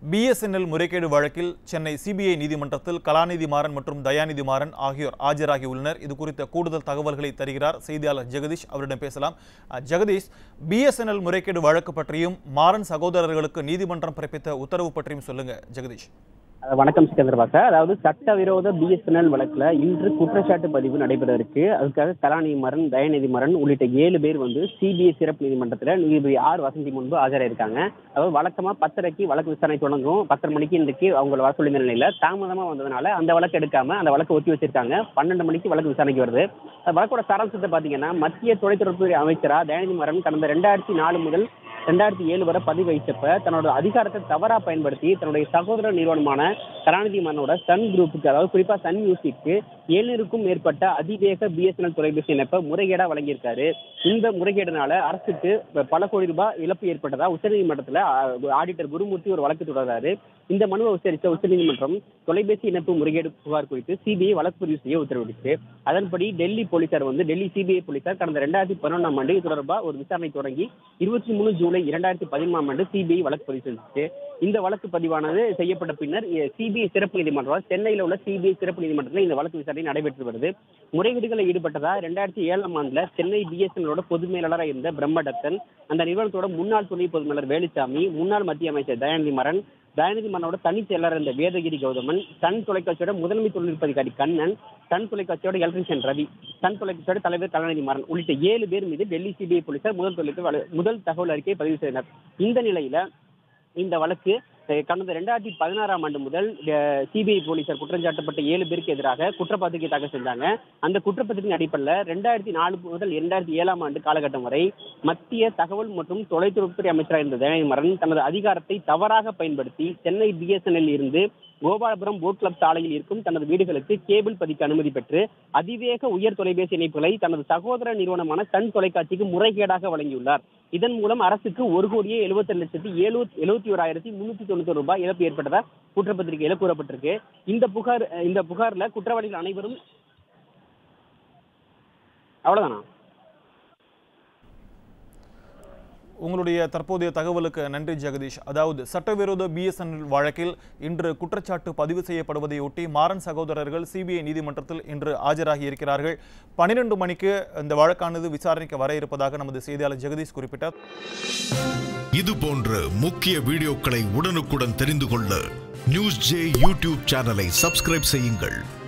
BSNL முறைகேடு வழக்கில் Chennai CBI நீதிமன்றத்தில் கலாநிதி மாறன் மற்றும் தயாநிதி மாறன் ஆகியோர் ஆஜராகியுள்ளனர் இது குறித்த கூடுதல் தகவல்களை தருகிறார் செய்தியாளர் ஜெகதீஷ் அவரிடம் பேசலாம் அஹ், ஜெகதீஷ் பிஎஸ்என்எல் முறைகேடு வழக்கு பற்றியும் மாறன் சகோதரர்களுக்கு நீதிமன்றம் பிறப்பித்த உத்தரவு பற்றியும் சொல்லுங்க ஜெகதீஷ் அஹ் வணக்கம் சிக்கந்தர் பாசா அதாவது சட்டவிரோத பிஎஸ்என்எல் வழக்குல இன்று குற்றச்சாட்டு பதிவு நடைபெற இருக்கு அதுக்காக கலாநிதி மரன் தயாநிதி மரன் உள்ளிட்ட ஏழு பேர் வந்து சிபிஐ சிறப்பு நீதிமன்றத்துல நீதிபதி ஆர் வசந்தி முன்பு ஆஜராயிருக்காங்க அதாவது வழக்கமா பத்தரைக்கு வழக்கு விசாரணை தொடங்கும் பத்தரை மணிக்கு இன்றைக்கு அவங்கள வர சொல்லியிருந்த நிலையில தாமதமா வந்ததுனால அந்த வழக்கு எடுக்காம அந்த வழக்கு ஒத்தி வச்சிருக்காங்க பன்னெண்டு மணிக்கு வழக்கு விசாரணைக்கு வருது அந்த வழக்கோட சாராம்சத்தை பாத்தீங்கன்னா மத்திய தொலைத்தொடர்புத்துறை அமைச்சரா தயாநிதி மரன் கடந்த ரெண்டாயிரத்தி நாலு முதல் ரெண்டாயிரத்தி ஏழு வரை பதவி வகிச்சப்ப தன்னோட அதிகாரத்தை தவறா பயன்படுத்தி தன்னுடைய சகோதர நிறுவனமான கருணாநிதி மன்னோட சன் குரூப்புக்கு அதாவது குறிப்பா சன் மியூசிக்கு ஏழுநூறுக்கும் மேற்பட்ட அதிவேக பிஎஸ்என்எல் தொலைபேசி இணைப்பை முறைகேடா வழங்கியிருக்காரு இந்த முறைகேடுனால அரசுக்கு பல கோடி ரூபாய் இழப்பு ஏற்பட்டதா உச்சநீதிமன்றத்துல ஆ- ஆடிட்டர் குருமூர்த்தி ஒரு வழக்கு தொடர்றாரு இந்த மனுவை விசாரித்த உச்சநீதிமன்றம் தொலைபேசி இணைப்பு முறைகேடு புகார் குறித்து சிபிஐ வழக்கு பதிவு செய்ய உத்தரவிட்டுச்சு அதன்படி டெல்லி போலீசார் வந்து டெல்லி சிபிஐ போலீசார் கடந்த ரெண்டாயிரத்தி பதினொன்றாம் ஆண்டு இது தொடர்பா ஒரு விசாரணை தொடங்கி இருபத்தி மூணு ஜூலை இரண்டாயிரத்தி பதிமூணாம் ஆண்டு சிபிஐ வழக்கு பதிவு செஞ்சுச்சு இந்த வழக்கு பதிவானது செய்யப்பட்ட பின்னர் சிபிஐ சிறப்பு நீதிமன்றம் சென்னையில் உள்ள சிபிஐ சிறப்பு நீதிமன்றத்தில் இந்த வழக்கு விசாரணை நடைபெற்று வருது முறைகேடுகளில் ஈடுபட்டதா ரெண்டாயிரத்தி ஏழாம் ஆண்டுல சென்னை பிஎஸ்என்எலோட பொது மேலாளராக இருந்த பிரம்மதத்தன் அந்த நிறுவனத்தோட முன்னாள் துணை பொது மேலாளர் வேலுச்சாமி முன்னாள் மத்திய அமைச்சர் தயாநிதி மரன் தயாநிதி மன்னோட தனிச் செயலர் இருந்த வேதகிரி கௌதமன் சன் தொலைக்காட்சியோட முதன்மை தொழில்நுட்ப அதிகாரி கண்ணன் சன் தொலைக்காட்சியோட எலக்ட்ரிஷியன் ரவி சன் தொலைக்காட்சியோட தலைவர் கலாநிதி மாறன் உள்ளிட்ட ஏழு பேர் மீது டெல்லி சிபிஐ போலீசார் முதல் தொழிலுக்கு வழ- முதல் தகவல் அறிக்கையை பதிவு செய்தனர் இந்த நிலையில இந்த வழக்கு அஹ், கடந்த ரெண்டாயிரத்தி பதினாறாம் ஆண்டு முதல் சிபிஐ போலீசார் குற்றஞ்சாட்டப்பட்ட ஏழு பேருக்கு எதிராக குற்றப்பத்திரிகை தாக்கல் செஞ்சாங்க அந்த குற்றப்பத்திரிகை அடிப்படையில் ரெண்டாயிரத்தி நாலு முதல் இரண்டாயிரத்தி ஏழாம் ஆண்டு காலகட்டம் வரை மத்திய தகவல் மற்றும் தொலைத்தொடர்புத்துறை அமைச்சராக இருந்த தயாநிதி மரன் தனது அதிகாரத்தை தவறாக பயன்படுத்தி சென்னை பிஎஸ்என்எல் இருந்து கோபாலபுரம் போட் கிளப் சாலையில் இருக்கும் தனது வீடுகளுக்கு கேபிள் பதிக்க அனுமதி பெற்று அதிவேக உயர் தொலைபேசி இணைப்புகளை தனது சகோதர நிறுவனமான சன் தொலைக்காட்சிக்கு முறைகேடாக வழங்கியுள்ளார் இதன் மூலம் அரசுக்கு ஒரு கோடியே எழுபத்தி லட்சத்தி ஏழு எழுபத்தி ஓராயிரத்தி முன்னூத்தி தொண்ணூத்தி ரூபாய் இழப்பு ஏற்பட்டதா குற்றப்பத்திரிகையில கூறப்பட்டிருக்கு இந்த புகார் இந்த புகார்ல குற்றவாளிகள் அனைவரும் அவ்வளவுதானா உங்களுடைய தற்போதைய தகவலுக்கு நன்றி ஜெகதீஷ் அதாவது சட்டவிரோத பிஎஸ்என்எல் வழக்கில் இன்று குற்றச்சாட்டு பதிவு செய்யப்படுவதையொட்டி மாறன் சகோதரர்கள் சிபிஐ நீதிமன்றத்தில் இன்று ஆஜராகி இருக்கிறார்கள் பனிரெண்டு மணிக்கு இந்த வழக்கானது விசாரணைக்கு வர இருப்பதாக நமது செய்தியாளர் ஜெகதீஷ் குறிப்பிட்டார் இது போன்ற முக்கிய வீடியோக்களை உடனுக்குடன் தெரிந்து கொள்ள நியூஸ் ஜே யூடியூப் சேனலை சப்ஸ்கிரைப் செய்யுங்கள்